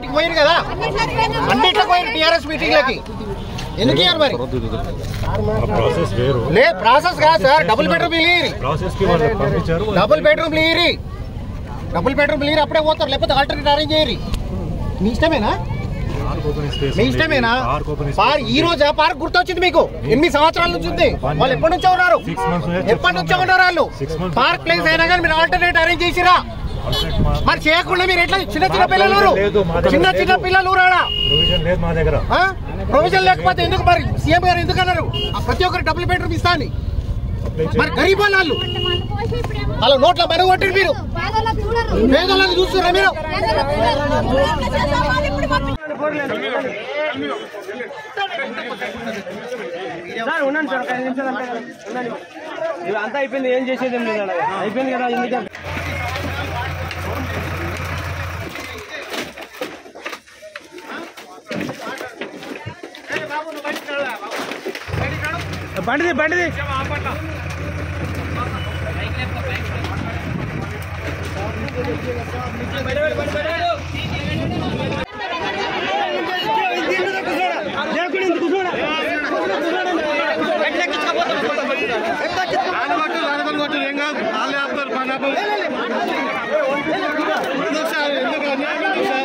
Meeting పోయింది కదా అన్నిట్లో పోయింది టీఆర్ఎస్ మీటింగ్లకి ఎందుకు ఇయ్యారు మరి ప్రాసెస్ వేరు లే ప్రాసెస్ కాదు సార్ డబుల్ బెడ్రూమ్ ఇయ్యి ప్రాసెస్ కి వాళ్ళు పంపించారు డబుల్ బెడ్రూమ్ ఇయ్యి డబుల్ బెడ్రూమ్ ఇయ్యి అప్పుడే పోతారు లేకపోతే ఆల్టర్నేట్ అరేంజ్ చేయరు మీ ఇష్టమేనా పార్క్ ఓపెనింగ్ స్పేస్ మీ ఇష్టమేనా పార్క్ ఓపెనింగ్ పార్క్ ఈ రోజు ఆ పార్క్ గుర్తొచ్చింది మీకు ఎనిమిది సంవత్సరాల నుంచి ఉంది వాళ్ళు ఎప్పటి నుంచో ఉన్నారు సిక్స్ మంత్స్ ఎప్పటి నుంచో ఉన్నారు వాళ్ళు Six months. పార్క్ ప్లేస్ అయినా కానీ మీరు ఆల్టర్నేట్ అరేంజ్ చేసిరా మరి చేయకుండా మీరు ఎట్లా చిన్న చిన్న పిల్లలు ఊరు. లేదు, మా దగ్గర చిన్న చిన్న లేదు. పిల్లలు ఊరాడా ప్రొవిజన్ లేదు మా దగ్గర ప్రొవిజన్ లేకపోతే ఎందుకు మరి సీఎం గారు ఎందుకు అన్నారు ఆ ప్రతి ఒక్కరు డబుల్ బెడ్రూమ్ ఇస్తా అని మరి గరీబ్ వాళ్ళు వాళ్ళ నోట్ల మరుగు కొట్టిరు మీరు పేదలను చూస్తున్నారా మీరు సార్ ఉండండి సార్ ఒక ఐదు నిమిషాలు అంతే కదా ఉండండి ఇవి అంతా అయిపోయింది ఏం చేసేది ఏం లేదు అలాగే. అయిపోయింది కదా ఎందుకంటే బండిది బండిది ఎందుకు